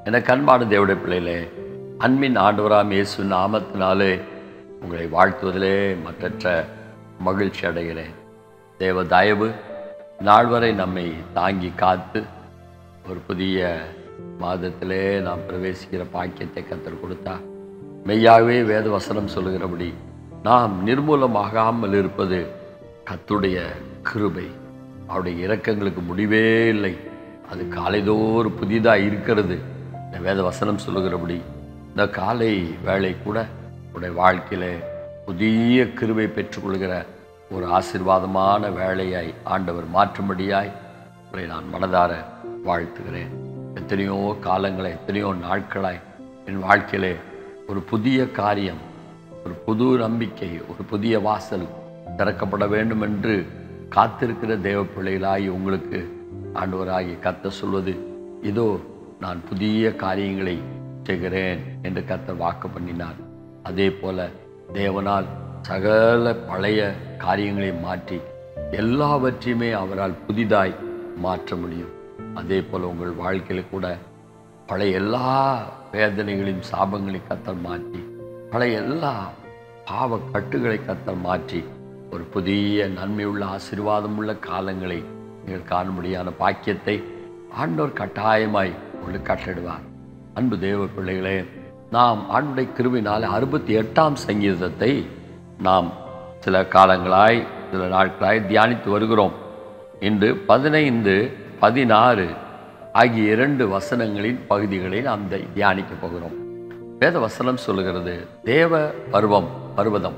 எனக்கு அன்பான தேவடைய பிள்ளைகளே அன்பின் ஆண்டவராம் இயேசு நாமத்தினாலே உங்களை வாழ்த்துவதிலே மற்றற்ற மகிழ்ச்சி அடைகிறேன் தேவ தயவு நாள் வரை நம்மை தாங்கி காத்து ஒரு புதிய மாதத்திலே நாம் பிரவேசிக்கிற பாக்கியத்தை கத்தர் கொடுத்தா மெய்யாகவே வேத வசனம் சொல்லுகிறபடி நாம் நிர்மூலமாகாமல் இருப்பது கத்துடைய கிருபை அவருடைய இரக்கங்களுக்கு முடிவே இல்லை அது காலைதோறும் புதிதாக இருக்கிறது இந்த வேத வசனம் சொல்லுகிறபடி இந்த காலை வேலை கூட உடைய வாழ்க்கையில் புதிய கிருபை பெற்றுக்கொள்கிற ஒரு ஆசீர்வாதமான வேலையாய் ஆண்டவர் மாற்றும்படியாய் உங்களை நான் மனதார வாழ்த்துகிறேன் எத்தனையோ காலங்களை எத்தனையோ நாட்களாய் என் வாழ்க்கையிலே ஒரு புதிய காரியம் ஒரு புது நம்பிக்கை ஒரு புதிய வாசல் திறக்கப்பட வேண்டும் என்று காத்திருக்கிற தேவ பிள்ளைகளாகி உங்களுக்கு ஆண்டவராகி கத்த சொல்வது இதோ நான் புதிய காரியங்களை செய்கிறேன் என்று கத்தர் வாக்கு பண்ணினார் அதே போல தேவனால் சகல பழைய காரியங்களை மாற்றி எல்லாவற்றையுமே அவரால் புதிதாய் மாற்ற முடியும் அதே போல உங்கள் வாழ்க்கையில் கூட பழைய எல்லா வேதனைகளையும் சாபங்களை கத்தல் மாற்றி பழைய எல்லா பாவ கட்டுகளை கத்தல் மாற்றி ஒரு புதிய நன்மையுள்ள ஆசீர்வாதமுள்ள காலங்களை நீங்கள் காணும்படியான பாக்கியத்தை ஆண்டவர் கட்டாயமாய் உங்களுக்கு கட்டிடுவார் அன்பு தேவ பிள்ளைகளே நாம் ஆண்டுடைய கிருவினால் அறுபத்தி எட்டாம் சங்கீதத்தை நாம் சில காலங்களாய் சில நாட்களாய் தியானித்து வருகிறோம் இன்று பதினைந்து பதினாறு ஆகிய இரண்டு வசனங்களின் பகுதிகளை நாம் தி- தியானிக்கப் போகிறோம் வேத வசனம் சொல்லுகிறது தேவ பருவம் பர்வதம்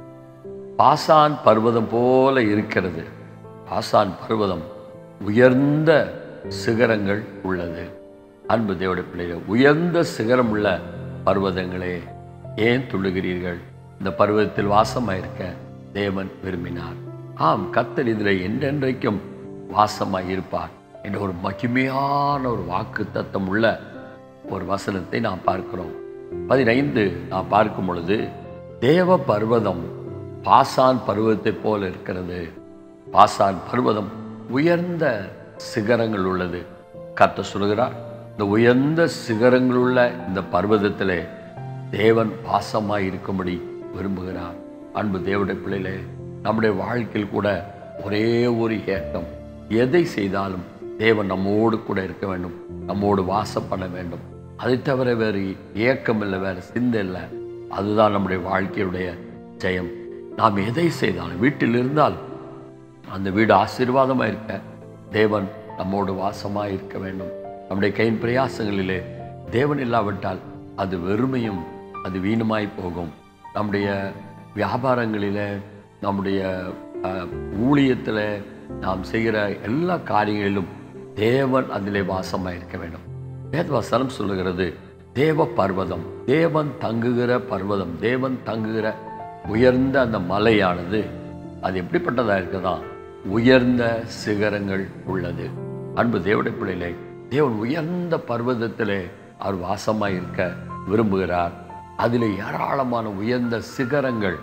பாசான் பர்வதம் போல இருக்கிறது பாசான் பர்வதம் உயர்ந்த சிகரங்கள் உள்ளது அன்பு தேவடைய பிள்ளைகள் உயர்ந்த சிகரம் உள்ள பர்வதங்களே ஏன் துள்ளுகிறீர்கள் இந்த பர்வதத்தில் வாசமாயிருக்க தேவன் விரும்பினார் ஆம் கத்தர் இதில் என்றென்றைக்கும் வாசமாய் இருப்பார் என்ற ஒரு மகிமையான ஒரு வாக்கு தத்தம் உள்ள ஒரு வசனத்தை நாம் பார்க்கிறோம் பதினைந்து நாம் பார்க்கும் பொழுது தேவ பர்வதம் பாசான் பர்வதத்தை போல இருக்கிறது பாசான் பர்வதம் உயர்ந்த சிகரங்கள் உள்ளது கத்த சொல்கிறார் இந்த உயர்ந்த சிகரங்கள் உள்ள இந்த பர்வதத்திலே தேவன் பாசமாய் இருக்கும்படி விரும்புகிறார் அன்பு தேவனுடைய பிள்ளைகளே நம்முடைய வாழ்க்கையில் கூட ஒரே ஒரு ஏக்கம் எதை செய்தாலும் தேவன் நம்மோடு கூட இருக்க வேண்டும் நம்மோடு வாசப்பட வேண்டும் அதை தவிர வேறு ஏக்கம் இல்லை வேறு சிந்தை இல்லை அதுதான் நம்முடைய வாழ்க்கையுடைய ஜெயம் நாம் எதை செய்தாலும் வீட்டில் இருந்தால் அந்த வீடு ஆசீர்வாதமாக இருக்க தேவன் நம்மோடு வாசமாக இருக்க வேண்டும் நம்முடைய கையின் பிரயாசங்களிலே தேவன் இல்லாவிட்டால் அது வெறுமையும் அது வீணுமாய் போகும் நம்முடைய வியாபாரங்களிலே நம்முடைய அஹ், ஊழியத்தில் நாம் செய்கிற எல்லா காரியங்களிலும் தேவன் அதிலே வாசமாக இருக்க வேண்டும் வேதவசனம் சொல்லுகிறது தேவ பர்வதம் தேவன் தங்குகிற பர்வதம் தேவன் தங்குகிற உயர்ந்த அந்த மலையானது அது எப்படிப்பட்டதாக இருக்குதா உயர்ந்த சிகரங்கள் உள்ளது அன்பு தேவடைய பிள்ளைகளே தேவன் உயர்ந்த பர்வதத்திலே அவர் வாசமாய் இருக்க விரும்புகிறார் அதில் ஏராளமான உயர்ந்த சிகரங்கள்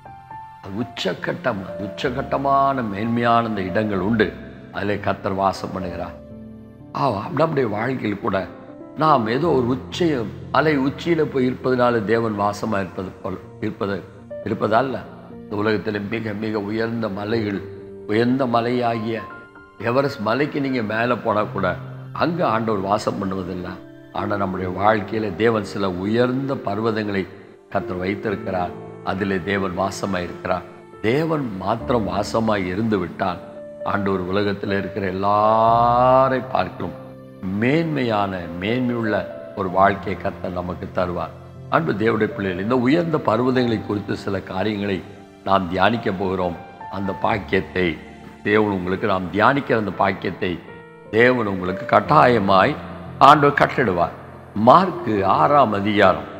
உச்சக்கட்டம் உச்சகட்டமான மேன்மையான அந்த இடங்கள் உண்டு அதில் கத்தர் வாசம் பண்ணுகிறார் ஆ நம்முடைய வாழ்க்கையில் கூட நாம் ஏதோ ஒரு உச்ச மலை உச்சியில் போய் இருப்பதனால தேவன் வாசமாக இருப்பது போல் இருப்பது இருப்பதல்ல இந்த உலகத்தில் மிக மிக உயர்ந்த மலைகள் உயர்ந்த மலையாகிய எவரெஸ்ட் மலைக்கு நீங்கள் மேலே போனால் கூட அங்கே ஆண்டவர் வாசம் பண்ணுவதில்லை ஆனால் நம்முடைய வாழ்க்கையில் தேவன் சில உயர்ந்த பர்வதங்களை கத்தர் வைத்திருக்கிறார் அதிலே தேவன் வாசமாக இருக்கிறார் தேவன் மாத்திரம் வாசமாய் இருந்து விட்டால் ஆண்டவர் உலகத்தில் இருக்கிற எல்லாரை பார்க்கிறோம் மேன்மையான மேன்மையுள்ள ஒரு வாழ்க்கையை கத்தர் நமக்கு தருவார் அன்பு தேவடைய பிள்ளைகள் இந்த உயர்ந்த பர்வதங்களை குறித்து சில காரியங்களை நாம் தியானிக்க போகிறோம் அந்த பாக்கியத்தை தேவன் உங்களுக்கு நாம் தியானிக்கிற அந்த பாக்கியத்தை தேவன் உங்களுக்கு கட்டாயமாய் ஆண்டவர் கட்டிடுவார் மார்க்கு ஆறாம் அதிகாரம்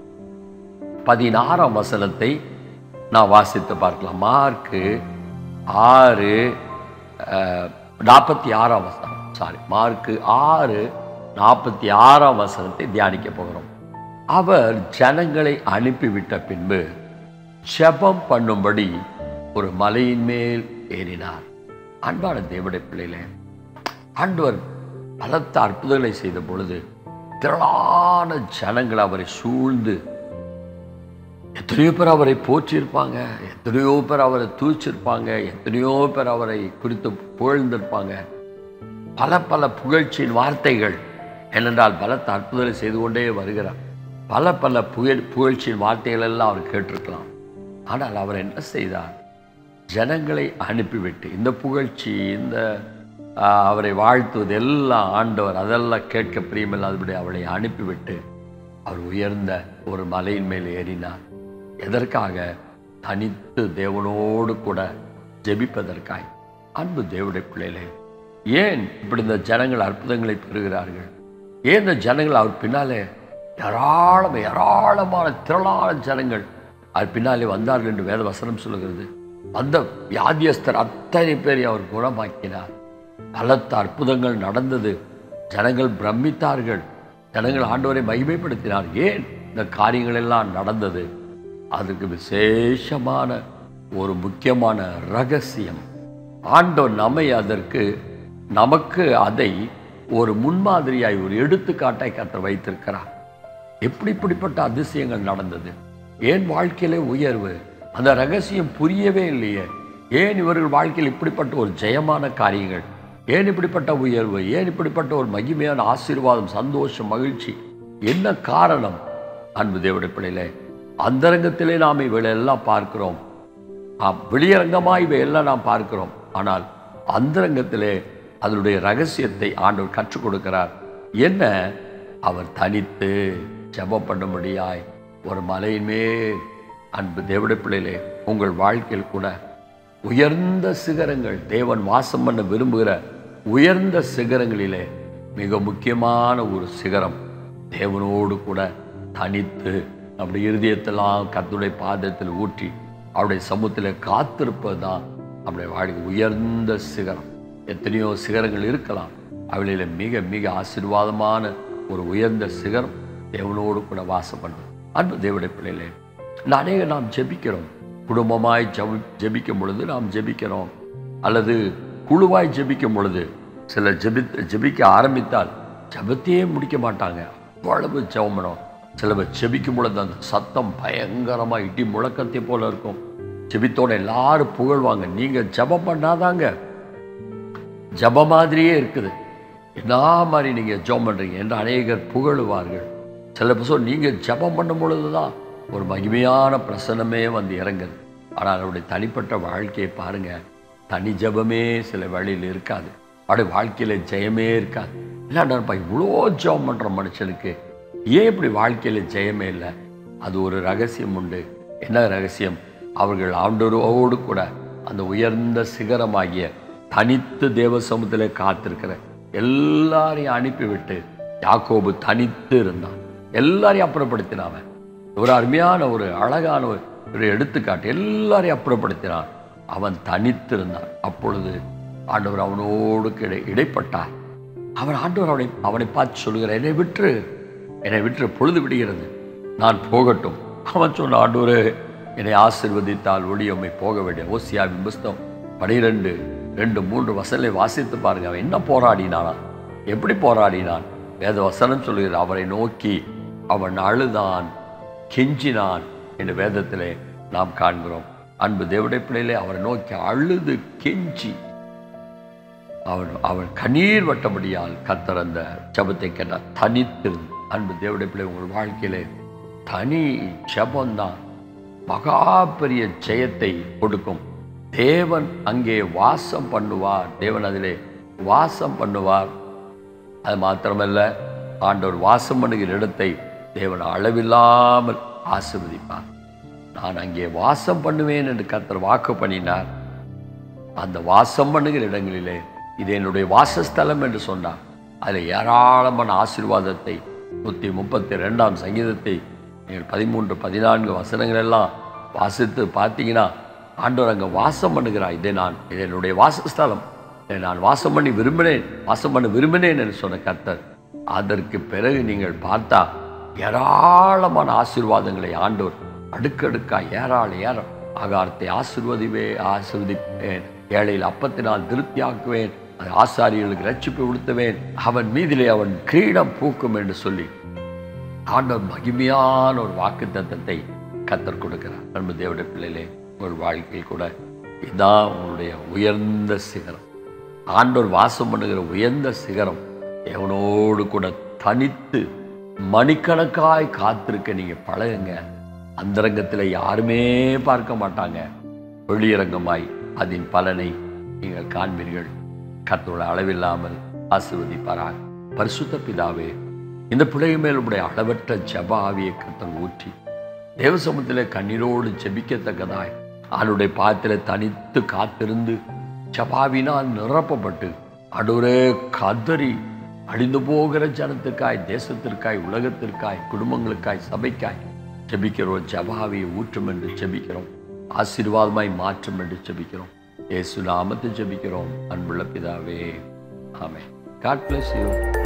பதினாறாம் வசனத்தை நான் வாசித்து பார்க்கலாம் மார்க்கு ஆறு அஹ், நாற்பத்தி ஆறாம் வசனம் சாரி மார்க்கு ஆறு நாற்பத்தி ஆறாம் வசனத்தை தியானிக்க போகிறோம் அவர் ஜனங்களை அனுப்பிவிட்ட பின்பு ஜெபம் பண்ணும்படி ஒரு மலையின் மேல் ஏறினார் அன்பான தேவடைய பிள்ளைகளே ஆண்டவர் பலத்த அற்புதங்களை செய்த பொழுது திரளான ஜனங்கள் அவரை சூழ்ந்து எத்தனையோ பேர் அவரை போற்றியிருப்பாங்க எத்தனையோ பேர் அவரை தூச்சிருப்பாங்க எத்தனையோ பேர் அவரை குறித்து புகழ்ந்திருப்பாங்க பல பல புகழ்ச்சியின் வார்த்தைகள் ஏனென்றால் பலத்த அற்புதங்களை செய்து கொண்டே வருகிறார் பல பல புகழ் புகழ்ச்சியின் வார்த்தைகள் எல்லாம் அவர் கேட்டிருக்கலாம் ஆனால் அவர் என்ன செய்தார் ஜனங்களை அனுப்பிவிட்டு இந்த புகழ்ச்சி இந்த ஆ, அவரை வாழ்த்துவது எல்லாம் ஆண்டவர் அதெல்லாம் கேட்க பிரியமில்லாதபடி அவளை அனுப்பிவிட்டு அவர் உயர்ந்த ஒரு மலையின் மேல் ஏறினார் எதற்காக தனித்து தேவனோடு கூட ஜெபிப்பதற்காய் அன்பு தேவனுடைய பிள்ளைகளே ஏன் இப்படி இந்த ஜனங்கள் அற்புதங்களை பெறுகிறார்கள் ஏன் இந்த ஜனங்கள் அவர் பின்னாலே ஏராளம் ஏராளமான திரளான ஜனங்கள் அவர் பின்னாலே வந்தார்கள் என்று வேத வசனம் சொல்லுகிறது வந்த வியாதியஸ்தர் அத்தனை பேரை அவர் குணமாக்கினார் பலத்த அற்புதங்கள் நடந்தது ஜனங்கள் பிரமித்தார்கள் ஜனங்கள் ஆண்டவரை மகிமைப்படுத்தினார் ஏன் இந்த காரியங்கள் எல்லாம் நடந்தது அதுக்கு விசேஷமான ஒரு முக்கியமான ரகசியம் ஆண்டவர் நம்மை அதற்கு நமக்கு அதை ஒரு முன்மாதிரியாய் ஒரு எடுத்துக்காட்டாய் கத்தர் வைத்திருக்கிறார் எப்படி இப்படிப்பட்ட அதிசயங்கள் நடந்தது ஏன் வாழ்க்கையிலே உயர்வு அந்த ரகசியம் புரியவே இல்லையே ஏன் இவர்கள் வாழ்க்கையில் இப்படிப்பட்ட ஒரு ஜெயமான காரியங்கள் ஏன் இப்படிப்பட்ட உயர்வு ஏன் இப்படிப்பட்ட ஒரு மகிமையான ஆசீர்வாதம் சந்தோஷம் மகிழ்ச்சி என்ன காரணம் அன்பு தேவடைய பிள்ளையிலே அந்தரங்கத்திலே நாம் இவைகளை எல்லாம் பார்க்கிறோம் ஆம், வெளியரங்கமாக இவை எல்லாம் நாம் பார்க்கிறோம் ஆனால் அந்தரங்கத்திலே அதனுடைய ரகசியத்தை ஆண்டவர் கற்றுக் கொடுக்கிறார் என்ன அவர் தனித்து ஜெபம் பண்ணும்படியாய் ஒரு மலையின் மேல் அன்பு தேவடைய பிள்ளையிலே உங்கள் வாழ்க்கையில் கூட உயர்ந்த சிகரங்கள் தேவன் வாசம் பண்ண விரும்புகிற உயர்ந்த சிகரங்களிலே மிக முக்கியமான ஒரு சிகரம் தேவனோடு கூட தனித்து நம்முடைய இருதயத்தெல்லாம் கர்த்தருடைய பாதத்தில் ஊற்றி அவருடைய சமூகத்தில் காத்திருப்பது தான் நம்முடைய வாழ்க்கை உயர்ந்த சிகரம் எத்தனையோ சிகரங்கள் இருக்கலாம் அவைகளில் மிக மிக ஆசீர்வாதமான ஒரு உயர்ந்த சிகரம் தேவனோடு கூட வாசம் பண்ணுது அன்பு தேவடைய பிள்ளைகளே இந்த அநேக நாம் ஜெபிக்கிறோம் குடும்பமாய் ஜெபி ஜெபிக்கும் பொழுது நாம் ஜெபிக்கிறோம் அல்லது குழுவாய் ஜெபிக்கும் பொழுது சில ஜெபி ஜெபிக்க ஆரம்பித்தால் ஜெபத்தையே முடிக்க மாட்டாங்க அவ்வளவு ஜெபம் பண்ணும் சில பேர் ஜெபிக்கும் பொழுது அந்த சத்தம் பயங்கரமாக இடி முழக்கத்தை போல இருக்கும் ஜெபித்தோட எல்லாரும் புகழ்வாங்க நீங்கள் ஜெபம் பண்ணாதாங்க ஜப மாதிரியே இருக்குது என்ன மாதிரி நீங்கள் ஜெபம் பண்ணுறீங்க என்று அநேகர் புகழுவார்கள் சில பேர் நீங்கள் ஜெபம் பண்ணும் பொழுது தான் ஒரு மகிமையான பிரசனமே வந்து இறங்குது ஆனால் அவருடைய தனிப்பட்ட வாழ்க்கையை பாருங்கள் தனி ஜெபமே சில வழியில் இருக்காது அவருடைய வாழ்க்கையில் ஜெயமே இருக்காது இல்லாண்டப்பா இவ்வளோ ஜெபம் பண்ணுற மனுஷனுக்கு ஏன் இப்படி வாழ்க்கையில் ஜெயமே இல்லை அது ஒரு ரகசியம் உண்டு என்ன ரகசியம் அவர்கள் ஆண்டவரோடு கூட அந்த உயர்ந்த சிகரமாகிய தனித்து தேவ சமூகத்திலே காத்திருக்கிற எல்லாரையும் அனுப்பிவிட்டு யாக்கோபு தனித்து இருந்தான் எல்லாரையும் அப்புறப்படுத்தினான் ஒரு அருமையான ஒரு அழகான ஒரு ஒரு எடுத்துக்காட்டு எல்லாரையும் அப்புறப்படுத்தினான் அவன் தனித்து இருந்தான் அப்பொழுது ஆண்டவர் அவனோடு இடை இடைப்பட்டார் அவன் ஆண்டவர் அவனை அவனை பார்த்து சொல்லுகிறார் என்னை விட்டு என்னை விட்டு பொழுது விடுகிறது நான் போகட்டும் அவன் சொன்ன ஆண்டவரே என்னை ஆசிர்வதித்தால் ஒளியம்மை போக வேண்டிய ஓசியாவின் புஸ்தகம் பனிரெண்டு ரெண்டு மூன்று வசலை வாசித்து பாருங்க அவன் என்ன போராடினானா எப்படி போராடினான் வேத வசனம் சொல்லுகிற அவரை நோக்கி அவன் அழுதான் கெஞ்சினான் என்று வேதத்திலே நாம் காண்கிறோம் அன்பு தேவடைய பிள்ளையிலே அவரை நோக்கி அழுது கெஞ்சி அவன் அவன் கண்ணீர் வட்டபடியால் கத்தர் அந்த ஜபத்தை கேட்டார் தனித்திருந்து அன்பு தேவடைய பிள்ளை உங்கள் வாழ்க்கையிலே தனி ஜபம்தான் மகா பெரிய ஜெயத்தை கொடுக்கும் தேவன் அங்கே வாசம் பண்ணுவார் தேவன் அதிலே வாசம் பண்ணுவார் அது மாத்திரமல்ல ஆண்டவர் வாசம் பண்ணுகிற இடத்தை தேவன் அளவில்லாமல் ஆசீர்வதிப்பார் நான் அங்கே வாசம் பண்ணுவேன் என்று கர்த்தர் வாக்கு பண்ணினார் அந்த வாசம் பண்ணுகிற இடங்களிலே இது என்னுடைய வாசஸ்தலம் என்று சொன்னார் அதில் ஏராளமான ஆசீர்வாதத்தை நூற்றி முப்பத்தி ரெண்டாம் சங்கீதத்தை நீங்கள் பதிமூன்று பதினான்கு வசனங்கள் எல்லாம் வாசித்து பார்த்தீங்கன்னா ஆண்டவர் அங்கே வாசம் பண்ணுகிறார் இதை நான் இது என்னுடைய வாசஸ்தலம் இதை நான் வாசம் பண்ணி விரும்பினேன் வாசம் பண்ண விரும்பினேன் என்று சொன்ன கர்த்தர் அதற்கு பிறகு நீங்கள் பார்த்தா ஏராளமான ஆசீர்வாதங்களை ஆண்டவர் அடுக்கடுக்கா ஏராள ஏற ஆகாரத்தை ஆசிர்வதிவே ஆசிர்வதிப்பேன் ஏழையில் அப்பத்தினால் திருப்தியாக்குவேன் அது ஆசாரியர்களுக்கு ரட்சிப்பு உடுத்துவேன் அவன் மீதிலே அவன் கிரீடம் பூக்கும் என்று சொல்லி ஆண்டவர் மகிமையான ஒரு வாக்கு தத்தத்தை கத்தர் கொடுக்கிறார் அன்பு தேவடைய பிள்ளைகளே உங்கள் வாழ்க்கையில் கூட இதான் உங்களுடைய உயர்ந்த சிகரம் ஆண்டவர் வாசம் பண்ணுகிற உயர்ந்த சிகரம் எவனோடு கூட தனித்து மணிக்கணக்காய் காத்திருக்க நீங்க பழகுங்க அந்தரங்கத்தில் யாருமே பார்க்க மாட்டாங்க வெளியரங்கமாய் அதன் பலனை நீங்கள் காண்பீர்கள் கத்தோட அளவில்லாமல் ஆசிர்வதிப்பாராக பரிசுத்த பிதாவே இந்த பிள்ளைகள் மேல் உடைய அளவற்ற ஜப ஆவியை கத்தர் ஊற்றி தேவசமத்தில் கண்ணீரோடு ஜெபிக்கத்தக்கதாய் அவனுடைய பாத்திர தனித்து காத்திருந்து ஜபாவினால் நிரப்பப்பட்டு அடுவரே கதறி அழிந்து போகிற ஜனத்துக்காய் தேசத்திற்காய் உலகத்திற்காய் குடும்பங்களுக்காய் சபைக்காய் ஜெபிக்கிறோம் ஜபாவியை ஊற்றும் என்று ஜெபிக்கிறோம் ஆசீர்வாதமாய் மாற்றும் என்று ஜெபிக்கிறோம் இயேசு நாமத்தை ஜெபிக்கிறோம் அன்புள்ள பிதாவே ஆமென் காட் bless you